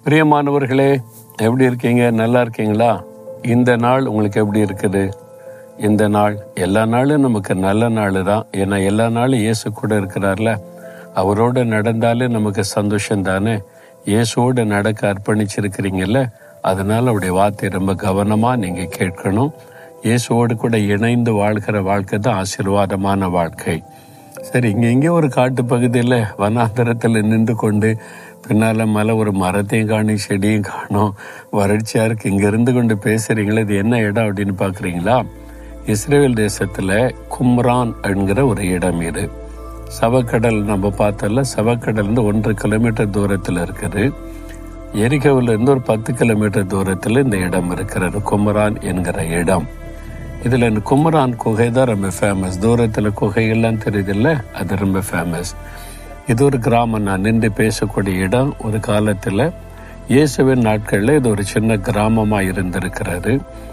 பிரியமானவர்களே எப்படி இருக்கீங்க நல்லா இருக்கீங்களா இந்த நாள் உங்களுக்கு எப்படி இருக்குது இந்த நாள் எல்லா நாளும் நமக்கு நல்ல நாள் தான் ஏன்னா எல்லா நாளும் இயேசு கூட இருக்கிறார்ல அவரோட நடந்தாலே நமக்கு சந்தோஷம் தானே இயேசுவோடு நடக்க அர்ப்பணிச்சிருக்கிறீங்கல்ல அதனால அவருடைய வார்த்தை ரொம்ப கவனமா நீங்க கேட்கணும் இயேசுவோடு கூட இணைந்து வாழ்கிற வாழ்க்கை தான் ஆசீர்வாதமான வாழ்க்கை சரி இங்க இங்கே ஒரு காட்டு பகுதியில் வனாந்தரத்தில் நின்று கொண்டு பின்னால மேல ஒரு மரத்தையும் காணும் செடியும் காணும் வறட்சியா இருக்கு இங்க இருந்து கொண்டு பேசுறீங்களே இது என்ன இடம் அப்படின்னு பாக்குறீங்களா இஸ்ரேல் தேசத்துல கும்ரான் என்கிற ஒரு இடம் இது சவக்கடல் நம்ம பார்த்தோம்ல சவக்கடல் இருந்து ஒன்றரை கிலோமீட்டர் தூரத்துல இருக்குது எரிகோவில் இருந்து ஒரு பத்து கிலோமீட்டர் தூரத்துல இந்த இடம் இருக்கிறது குமரான் என்கிற இடம் இதுல இந்த குமரான் குகை தான் ரொம்ப ஃபேமஸ் தூரத்துல குகைகள்லாம் தெரியுதுல்ல அது ரொம்ப ஃபேமஸ் இது ஒரு கிராமம் நான் நின்று பேசக்கூடிய இடம் ஒரு காலத்துல இயேசுவின் நாட்கள்ல இது ஒரு சின்ன கிராமமா இருந்திருக்கிறது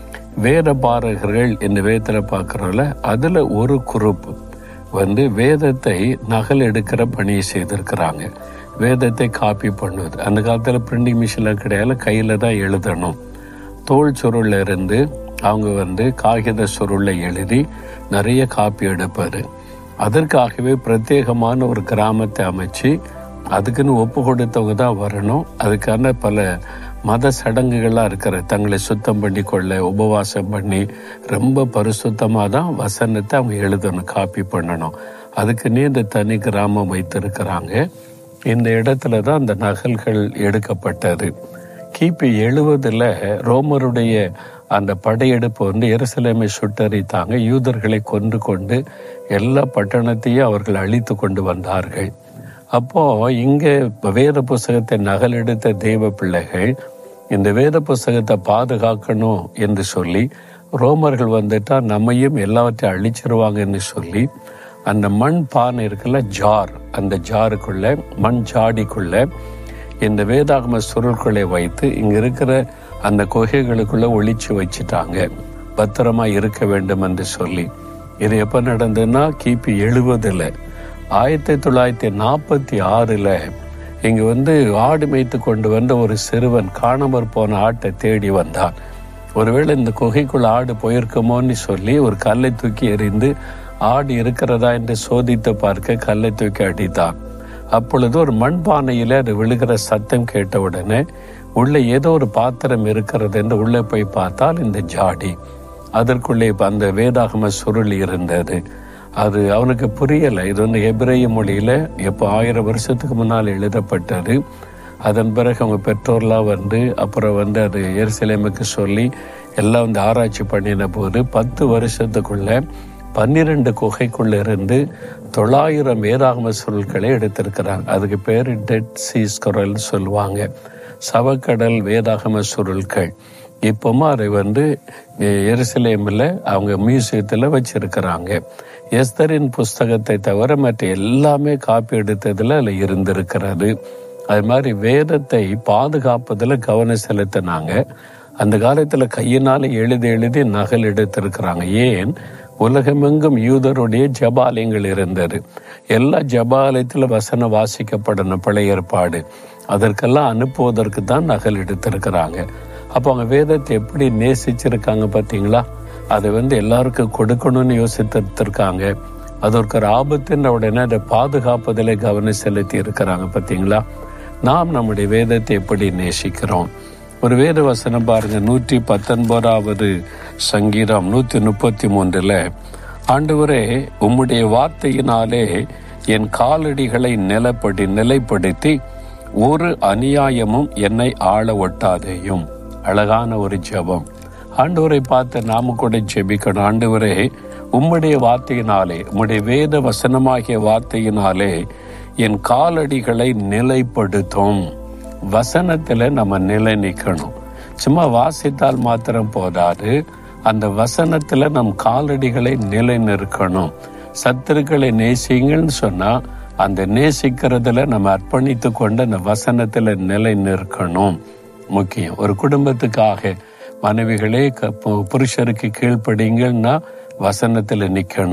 வேத பாரகர்கள் இந்த வேதத்துல பார்க்கறோம்ல அதுல ஒரு குரூப் வந்து வேதத்தை நகல் எடுக்கிற பணியை செய்திருக்கிறாங்க வேதத்தை காப்பி பண்ணுவது அந்த காலத்துல பிரிண்டிங் மிஷின்ல கிடையாது கையில தான் எழுதணும் தோல் சுருள்ல இருந்து அவங்க வந்து காகித சுருளை எழுதி நிறைய காப்பி எடுப்பாரு அதற்காகவே பிரத்யேகமான ஒரு கிராமத்தை அமைச்சு அதுக்குன்னு ஒப்பு கொடுத்தவங்க தான் வரணும் அதுக்கான பல மத சடங்குகள்லாம் இருக்கிற தங்களை சுத்தம் பண்ணி கொள்ள உபவாசம் பண்ணி ரொம்ப பரிசுத்தமாக தான் வசனத்தை அவங்க எழுதணும் காப்பி பண்ணணும் அதுக்குன்னே இந்த தனி கிராமம் வைத்திருக்கிறாங்க இந்த இடத்துல தான் அந்த நகல்கள் எடுக்கப்பட்டது கிபி எழுவதுல ரோமருடைய அந்த படையெடுப்பு வந்து எருசலேமை சுட்டரித்தாங்க யூதர்களை கொன்று கொண்டு எல்லா பட்டணத்தையும் அவர்கள் அழித்து கொண்டு வந்தார்கள் அப்போ இங்க வேத புஸ்தகத்தை நகலெடுத்த தெய்வ பிள்ளைகள் இந்த வேத புஸ்தகத்தை பாதுகாக்கணும் என்று சொல்லி ரோமர்கள் வந்துட்டா நம்மையும் எல்லாவற்றையும் அழிச்சிருவாங்கன்னு சொல்லி அந்த மண் பானை இருக்குல்ல ஜார் அந்த ஜாருக்குள்ள மண் ஜாடிக்குள்ள இந்த வேதாகம சுருள்களை வைத்து இங்க இருக்கிற அந்த குகைகளுக்குள்ள ஒளிச்சு வச்சுட்டாங்க பத்திரமா இருக்க வேண்டும் என்று சொல்லி இது எப்ப நடந்ததுன்னா கிபி எழுபதுல ஆயிரத்தி தொள்ளாயிரத்தி நாற்பத்தி ஆறுல இங்க வந்து ஆடு மேய்த்து கொண்டு வந்த ஒரு சிறுவன் காணாமற் போன ஆட்டை தேடி வந்தான் ஒருவேளை இந்த குகைக்குள்ள ஆடு போயிருக்குமோன்னு சொல்லி ஒரு கல்லை தூக்கி எறிந்து ஆடு இருக்கிறதா என்று சோதித்து பார்க்க கல்லை தூக்கி அடித்தான் அப்பொழுது ஒரு மண்பானையில அது விழுகிற சத்தம் கேட்ட உடனே உள்ள ஏதோ ஒரு பாத்திரம் இருக்கிறது என்று உள்ளே போய் பார்த்தால் இந்த ஜாடி அதற்குள்ளே அந்த வேதாகம சுருள் இருந்தது அது அவனுக்கு புரியலை இது வந்து எபிரேய மொழியில எப்போ ஆயிரம் வருஷத்துக்கு முன்னால் எழுதப்பட்டது அதன் பிறகு அவங்க பெற்றோர்லாம் வந்து அப்புறம் வந்து அது எருசலேமுக்கு சொல்லி எல்லாம் வந்து ஆராய்ச்சி பண்ணின போது பத்து வருஷத்துக்குள்ள பன்னிரண்டு குகைக்குள்ள இருந்து தொள்ளாயிரம் வேதாகம சொற்களை எடுத்திருக்கிறாங்க அதுக்கு பேர் டெட் சீஸ் குரல் சொல்லுவாங்க சவக்கடல் வேதாகம சுருள்கள் இப்போமா அதை வந்து எருசலேமில் அவங்க மியூசியத்தில் வச்சிருக்கிறாங்க எஸ்தரின் புஸ்தகத்தை தவிர மற்ற எல்லாமே காப்பி எடுத்ததுல அதில் இருந்திருக்கிறது அது மாதிரி வேதத்தை பாதுகாப்பதில் கவனம் செலுத்தினாங்க அந்த காலத்துல கையினால எழுதி எழுதி நகல் எடுத்திருக்கிறாங்க ஏன் உலகமெங்கும் யூதருடைய ஜபாலயங்கள் இருந்தது எல்லா ஜபாலயத்துல வசனம் வாசிக்கப்படணும் பழைய ஏற்பாடு அதற்கெல்லாம் அனுப்புவதற்கு தான் நகல் எடுத்திருக்கிறாங்க அப்போ அவங்க வேதத்தை எப்படி நேசிச்சிருக்காங்க பார்த்தீங்களா அதை வந்து எல்லாருக்கும் கொடுக்கணும்னு யோசித்திருக்காங்க அதற்கு ஒரு ஆபத்துன்ற உடனே அதை பாதுகாப்பதில் கவனம் செலுத்தி இருக்கிறாங்க பார்த்தீங்களா நாம் நம்முடைய வேதத்தை எப்படி நேசிக்கிறோம் ஒரு வேத வசனம் பாருங்க நூற்றி பத்தொன்பதாவது சங்கீதம் நூத்தி முப்பத்தி மூன்றுல ஆண்டவரே உம்முடைய வார்த்தையினாலே என் காலடிகளை நிலப்படி நிலைப்படுத்தி ஒரு அநியாயமும் என்னை ஆள ஒட்டாதேயும் அழகான ஒரு ஜெபம் ஆண்டவரை பார்த்து நாம கூட ஜெபிக்கணும் ஆண்டவரே உம்முடைய வார்த்தையினாலே உம்முடைய வேத வசனமாகிய வார்த்தையினாலே என் காலடிகளை நிலைப்படுத்தும் வசனத்துல நம்ம நிலை நிற்கணும் சும்மா வாசித்தால் மாத்திரம் போதாது அந்த வசனத்துல நம் காலடிகளை நிலை நிற்கணும் சத்துருக்களை நேசிங்கன்னு சொன்னா அந்த நேசிக்கிறதுல நம்ம அர்ப்பணித்து கொண்டு அந்த வசனத்துல நிலை நிற்கணும் முக்கியம் ஒரு குடும்பத்துக்காக மனைவிகளே க- பு- புருஷருக்கு கீழ்ப்படிங்கன்னா வசனத்துல நிக்கணும்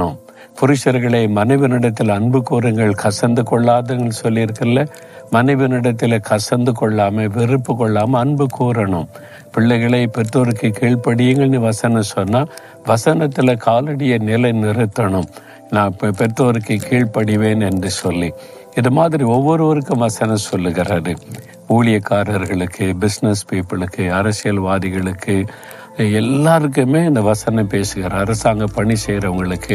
புருஷர்களை மனைவினிடத்தில் அன்பு கூறுங்கள் கசந்து கொள்ளாதுங்கள் சொல்லியிருக்கல மனைவினிடத்தில் கசந்து கொள்ளாம வெறுப்பு கொள்ளாம அன்பு கூறணும் பிள்ளைகளை பெற்றோருக்கு கீழ்ப்படியுங்கள்னு வசனம் சொன்னா வசனத்துல காலடியை நிலை நிறுத்தணும் நான் இப்போ பெற்றோருக்கு கீழ்ப்படிவேன் என்று சொல்லி இது மாதிரி ஒவ்வொருவருக்கும் வசனம் சொல்லுகிறாரு ஊழியக்காரர்களுக்கு பிஸ்னஸ் பீப்புளுக்கு அரசியல்வாதிகளுக்கு எல்லாருக்குமே இந்த வசனம் பேசுகிறார் அரசாங்க பணி செய்கிறவங்களுக்கு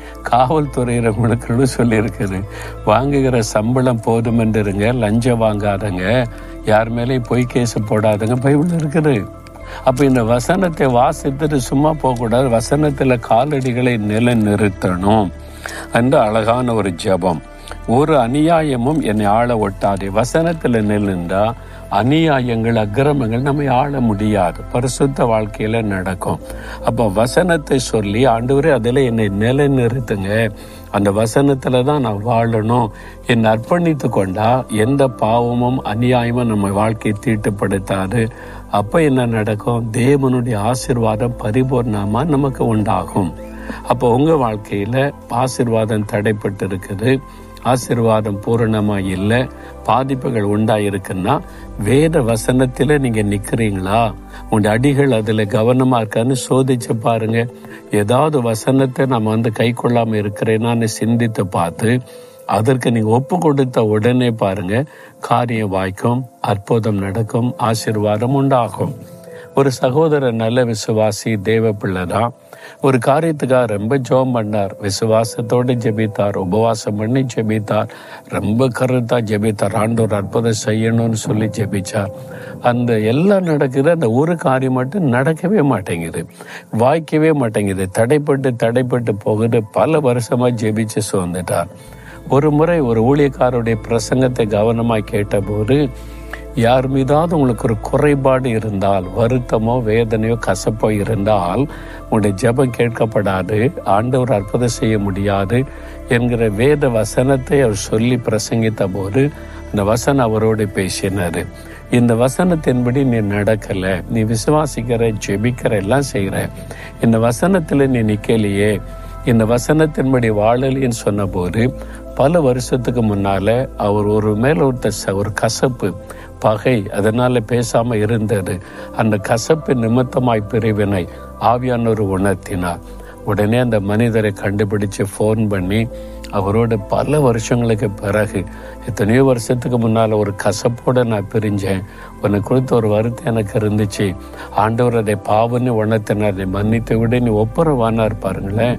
காவல்துறையினர்களுக்கு சொல்லியிருக்குது வாங்குகிற சம்பளம் போதும் இருங்க லஞ்சம் வாங்காதங்க யார் மேலேயும் பொய் கேஸ் போடாதங்க பைபிள் இருக்குது அப்ப இந்த வசனத்தை வாசித்துட்டு சும்மா போகக்கூடாது வசனத்துல காலடிகளை நிலை நிறுத்தணும் என்று அழகான ஒரு ஜபம் ஒரு அநியாயமும் என்னை ஆள ஒட்டாதே வசனத்துல நின்றுந்தா அநியாயங்கள் அக்கிரமங்கள் நம்மை ஆள முடியாது பரிசுத்த வாழ்க்கையில நடக்கும் அப்போ வசனத்தை சொல்லி ஆண்டவரே அதில் என்னை நிலைநிறுத்துங்க அந்த வசனத்துல தான் நான் வாழணும் என்னை அர்ப்பணித்து கொண்டா எந்த பாவமும் அநியாயமும் நம்ம வாழ்க்கையை தீட்டுப்படுத்தாது அப்ப என்ன நடக்கும் தேவனுடைய ஆசிர்வாதம் பரிபூர்ணமா நமக்கு உண்டாகும் அப்போ உங்க வாழ்க்கையில ஆசிர்வாதம் தடைப்பட்டு இருக்குது ஆசிர்வாதம் பூரணமா இல்லை பாதிப்புகள் உண்டாயிருக்குன்னா வேத வசனத்துல நீங்க நிக்கிறீங்களா உங்களுடைய அடிகள் அதுல கவனமா இருக்கான்னு சோதிச்சு பாருங்க ஏதாவது வசனத்தை நம்ம வந்து கை கொள்ளாம இருக்கிறேனான்னு சிந்தித்து பார்த்து அதற்கு நீங்க ஒப்பு கொடுத்த உடனே பாருங்க காரியம் வாய்க்கும் அற்புதம் நடக்கும் ஆசிர்வாதம் உண்டாகும் ஒரு சகோதரர் நல்ல விசுவாசி தேவ பிள்ளை தான் ஒரு காரியத்துக்காக ரொம்ப ஜோம் பண்ணார் விசுவாசத்தோடு ஜெபித்தார் உபவாசம் பண்ணி ஜெபித்தார் ரொம்ப கருத்தா ஜெபித்தார் ஆண்டோர் அற்புதம் செய்யணும்னு சொல்லி ஜெபிச்சார் அந்த எல்லாம் நடக்குது அந்த ஒரு காரியம் மட்டும் நடக்கவே மாட்டேங்குது வாய்க்கவே மாட்டேங்குது தடைப்பட்டு தடைப்பட்டு போகுது பல வருஷமா ஜெபிச்சு சோர்ந்துட்டார் ஒரு முறை ஒரு ஊழியக்காரருடைய பிரசங்கத்தை கவனமாய் கேட்டபோது யார் மீதாவது உங்களுக்கு ஒரு குறைபாடு இருந்தால் வருத்தமோ வேதனையோ கசப்போ இருந்தால் உங்களுடைய ஜெபம் கேட்கப்படாது ஆண்டவர் அற்புதம் செய்ய முடியாது என்கிற வேத வசனத்தை அவர் சொல்லி பிரசங்கித்த போது அந்த வசனம் அவரோடு பேசினாரு இந்த வசனத்தின்படி நீ நடக்கல நீ விசுவாசிக்கிற ஜெபிக்கிற எல்லாம் செய்யற இந்த வசனத்துல நீ நிக்கலையே இந்த வசனத்தின்படி வாழலின்னு சொன்னபோது பல வருஷத்துக்கு முன்னால அவர் ஒரு மேல ஒருத்த ஒரு கசப்பு பகை அதனால பேசாம இருந்தது அந்த கசப்பு நிமித்தமாய் பிரிவினை ஆவியானவர் உணர்த்தினார் உடனே அந்த மனிதரை கண்டுபிடிச்சு ஃபோன் பண்ணி அவரோட பல வருஷங்களுக்கு பிறகு எத்தனையோ வருஷத்துக்கு முன்னால் ஒரு கசப்போட நான் பிரிஞ்சேன் உனக்கு கொடுத்த ஒரு வருத்தம் எனக்கு இருந்துச்சு ஆண்டவர் அதை பாவன்னு உணர்த்தினார் நீ மன்னித்து விட நீ ஒப்புரவானார் பாருங்களேன்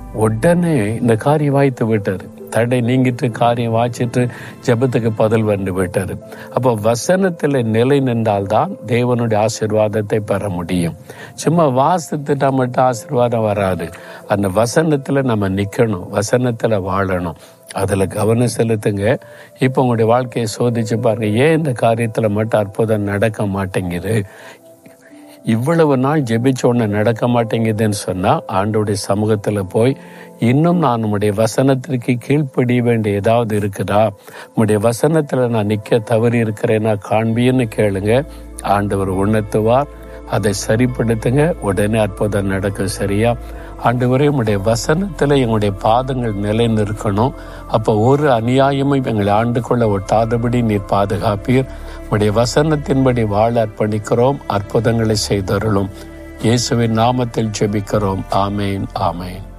உடனே இந்த காரியம் வாய்த்து விட்டாரு தடை நீங்கிட்டு காரியம் வாய்ச்சிட்டு ஜெபத்துக்கு பதில் வந்து விட்டாரு அப்போ வசனத்துல நிலை நின்றால்தான் தேவனுடைய ஆசிர்வாதத்தை பெற முடியும் சும்மா வாசித்துட்டா மட்டும் ஆசிர்வாதம் வராது அந்த வசனத்துல நம்ம நிக்கணும் வசனத்துல வாழணும் அதுல கவனம் செலுத்துங்க இப்போ உங்களுடைய வாழ்க்கையை சோதிச்சு பாருங்க ஏன் இந்த காரியத்துல மட்டும் அற்புதம் நடக்க மாட்டேங்குது இவ்வளவு நாள் ஜெபிச்ச உடனே நடக்க மாட்டேங்குதுன்னு சொன்னா ஆண்டோடைய சமூகத்துல போய் இன்னும் நான் உம்முடைய வசனத்திற்கு கீழ்ப்படிய வேண்டிய ஏதாவது இருக்குதா உம்முடைய வசனத்துல நான் நிக்க தவறி இருக்கிறேன்னா காண்பின்னு கேளுங்க ஆண்டவர் உணர்த்துவார் அதை சரிப்படுத்துங்க உடனே அற்புதம் நடக்கும் சரியா ஆண்டவரே உம்முடைய வசனத்துல எங்களுடைய பாதங்கள் நிலை நிற்கணும் அப்போ ஒரு அநியாயமும் எங்களை ஆண்டு கொள்ள ஒட்டாதபடி நீர் பாதுகாப்பீர் உடைய வசனத்தின்படி வாழ அர்ப்பணிக்கிறோம் அற்புதங்களை செய்தருளும் இயேசுவின் நாமத்தில் ஜெபிக்கிறோம் ஆமேன் ஆமேன்